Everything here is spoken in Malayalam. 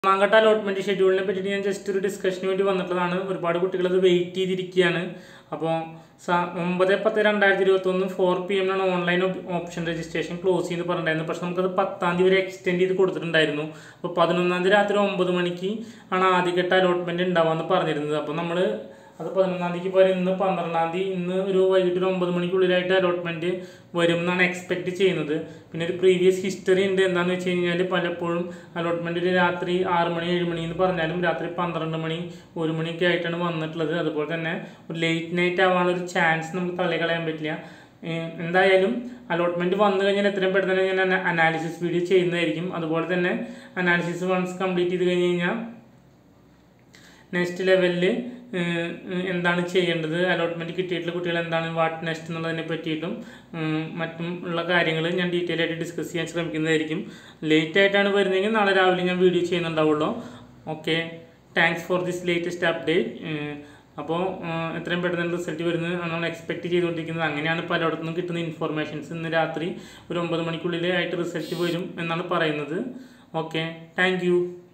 ഒന്നാംഘട്ട അലോട്ട്മെന്റ് ഷെഡ്യൂളിനെ പറ്റിയിട്ട് ഞാൻ ജസ്റ്റ് ഒരു ഡിസ്കഷന് വേണ്ടി വന്നിട്ടുള്ളതാണ് ഒരുപാട് കുട്ടികൾ അത് വെയിറ്റ് ചെയ്തിരിക്കുകയാണ് അപ്പോൾ ഒമ്പത് പത്ത് രണ്ടായിരത്തി ഇരുപത്തൊന്ന് ഫോർ പി എമ്മിനാണ് ഓൺലൈൻ ഓപ്ഷൻ രജിസ്ട്രേഷൻ ക്ലോസ് ചെയ്ത് പറഞ്ഞിട്ടുണ്ടായിരുന്നു പക്ഷെ നമുക്കത് പത്താം തീയതി വരെ എക്സ്റ്റെൻഡ് ചെയ്ത് കൊടുത്തിട്ടുണ്ടായിരുന്നു അപ്പോൾ പതിനൊന്നാം തീയതി രാത്രി ഒമ്പത് മണിക്ക് ആണ് ആദ്യഘട്ട അലോട്ട്മെന്റ് ഉണ്ടാവാമെന്ന് പറഞ്ഞിരുന്നത് അപ്പോൾ നമ്മൾ അത് പതിനൊന്നാം തീയതിക്ക് പോലെ ഇന്ന് പന്ത്രണ്ടാം തീയതി ഇന്ന് ഒരു വൈകിട്ട് ഒരു ഒമ്പത് മണിക്കുള്ളിലായിട്ട് അലോട്ട്മെന്റ് വരും എന്നാണ് എക്സ്പെക്ട് ചെയ്യുന്നത് പിന്നെ ഒരു പ്രീവിയസ് ഹിസ്റ്ററി ഉണ്ട് എന്താണെന്ന് വെച്ച് കഴിഞ്ഞാൽ പലപ്പോഴും അലോട്ട്മെന്റ് രാത്രി ആറ് മണി ഏഴ് മണി എന്ന് പറഞ്ഞാലും രാത്രി പന്ത്രണ്ട് മണി ഒരു മണിയൊക്കെ ആയിട്ടാണ് വന്നിട്ടുള്ളത് അതുപോലെ തന്നെ ഒരു ലേറ്റ് നൈറ്റ് ആവാനുള്ള ഒരു ചാൻസ് നമുക്ക് തള്ളിക്കളയാൻ പറ്റില്ല ഏഹ് എന്തായാലും അലോട്ട്മെന്റ് വന്നു കഴിഞ്ഞാൽ എത്രയും പെട്ടെന്ന് തന്നെ ഞാൻ അനാലിസിസ് വീഡിയോ ചെയ്യുന്നതായിരിക്കും അതുപോലെ തന്നെ അനാലിസിസ് വൺസ് കംപ്ലീറ്റ് ചെയ്ത് കഴിഞ്ഞ് കഴിഞ്ഞാൽ നെക്സ്റ്റ് ലെവലിൽ എന്താണ് ചെയ്യേണ്ടത് അലോട്ട്മെൻറ്റ് കിട്ടിയിട്ടുള്ള കുട്ടികൾ എന്താണ് വാട്ട് നെക്സ്റ്റ് എന്നുള്ളതിനെ പറ്റിയിട്ടും ഉം, മറ്റും ഉള്ള കാര്യങ്ങൾ ഞാൻ ഡീറ്റെയിൽ ആയിട്ട് ഡിസ്കസ് ചെയ്യാൻ ശ്രമിക്കുന്നതായിരിക്കും ലേറ്റ് ആയിട്ടാണ് വരുന്നതെങ്കിൽ നാളെ രാവിലെ ഞാൻ വീഡിയോ ചെയ്യുന്നുണ്ടാവുള്ളൂ okay thanks for this latest update അപ്പോൾ എത്രയും പെട്ടെന്ന് റിസൾട്ട് വരുന്നത് നമ്മൾ എക്സ്പെക്ട് ചെയ്തുകൊണ്ടിരിക്കുന്നത് അങ്ങനെയാണ് പലയിടത്തു നിന്നും കിട്ടുന്ന ഇൻഫോർമേഷൻസ് ഇന്ന് രാത്രി ഒരു ഒമ്പത് മണിക്കുള്ളിൽ ആയിട്ട് റിസൾട്ട് വരും എന്നാണ് പറയുന്നത് ഓക്കെ താങ്ക്